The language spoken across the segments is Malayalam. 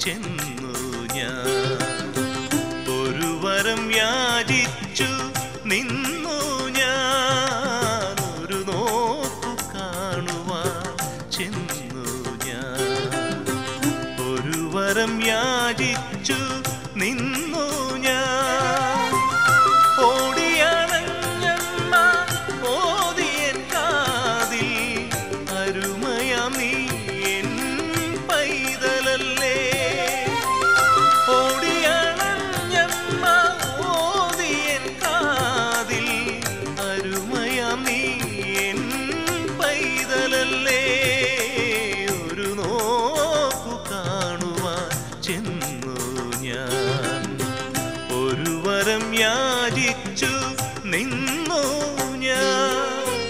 ചെന്നു ഞാൻ ഒരു വരം യാചിച്ചു നിന്നു ഞാൻ ഒരു നോക്കു കാണുവാൻ ചെന്നു ഞാൻ ഒരു വരം യാചിച്ചു നിന്നു ഞാൻ ഓടിയണഞ്ഞമ്മ ഓതിയൻ കാതിൽ അരുമയാം നീ എൻ പൈതലല്ലേ ഓടിയണഞ്ഞമ്മ ഓതിയൻ കാതിൽ അരുമയാം നീ എൻ പൈതലല്ലേ ഒരു നോക്കു കാണുവാൻ ചെന്നു ഞാൻ ഒരു വരം യാചിച്ചു നിന്നു ഞാൻ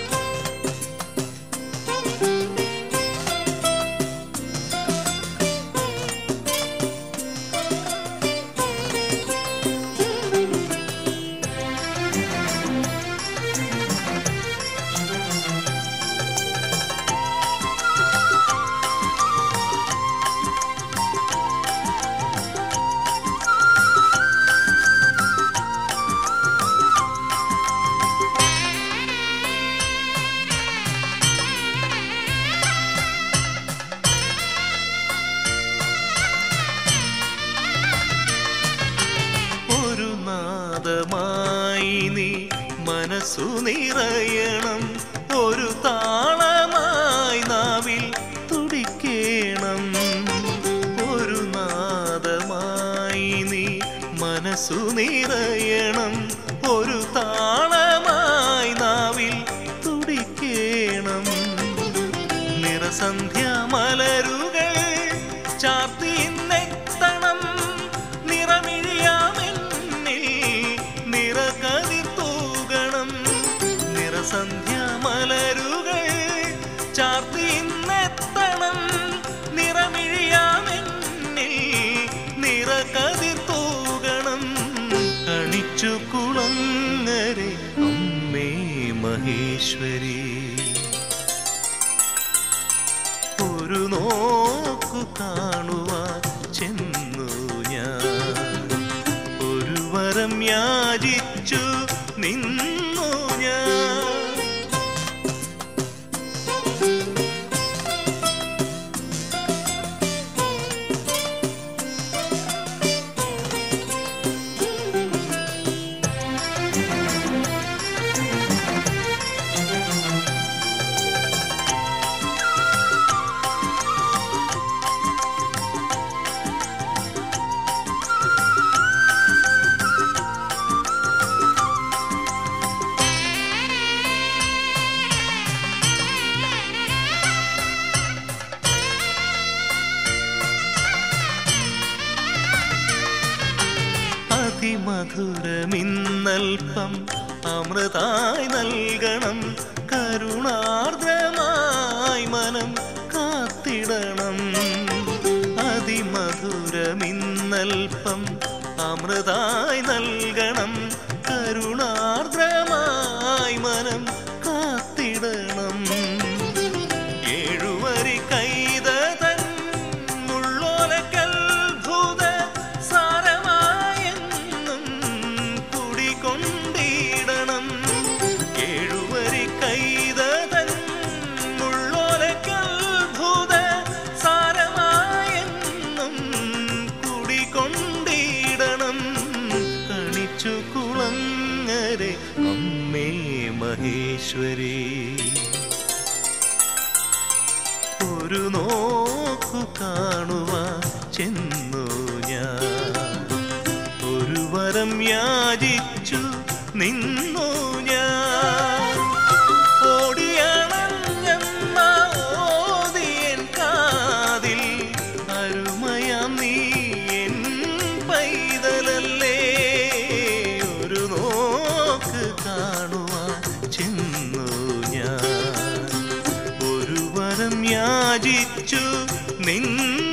ഒരു നാദമായി നീ മനസ്സു നിറയണം ഒരു താളമായി നാവിൽ തുടിക്കേണം ഒരു നാദമായി നീ മനസ്സു നിറയണം ഒരു താളമായി നാവിൽ തുടിക്കേണം നിറസന്ധ്യ മലരുകൾ ചാർത്തിന്നെത്തണം നിറമിഴിയാമെന്നിൽ നിറകതിർ തൂകണം നിറസന്ധ്യ മലരുകൾ ചാർത്തിന്നെത്തണം നിറമിഴിയാമെന്നിൽ നിറകതിർ തൂകണം കണിച്ചു കുളങ്ങരെ അമ്മേ മഹേശ്വരി ഒരു നോക്കു കാണുവാൻ ചെന്നു ഞാൻ ഒരു വരം യാചിച്ചു നിന്നു ഞാൻ അതിമധുരമിന്നൽപ്പം അമൃതായി നൽകണം കരുണാർദ്രമായി മനം കാത്തിടണം അതിമധുരമിന്നൽപ്പം അമൃതായി നൽകണം കരുണാർദ്രമായി മനം കാത്തിടണം ഏഴുവരി കൈതതൻ മുള്ളോലക്കൽഭുത സാരമായെന്നും കുടികൊണ്ടിടണം ഏഴുവരി കൈതതൻ മുള്ളോലക്കൽഭുത സാരമായെന്നും കുടികൊണ്ടിടണം കണിച്ചു കുളങ്ങരെ അമ്മേ മഹേശ്വരി ഒരു നോക്കു കാണുവാൻ ചെന്നു ഞാൻ ഒരു വരം യാചിച്ചു നിന്നു ഞാൻ ഓടിയണഞ്ഞമ്മ ഓതിയൻ കാതിൽ അരുമയാം നീ എൻ പൈതലല്ലേ ഒരു നോക്ക് കാണുവാൻ ചെന്നു ഞാൻ ഒരു വരം യാചിച്ചു നിന്നു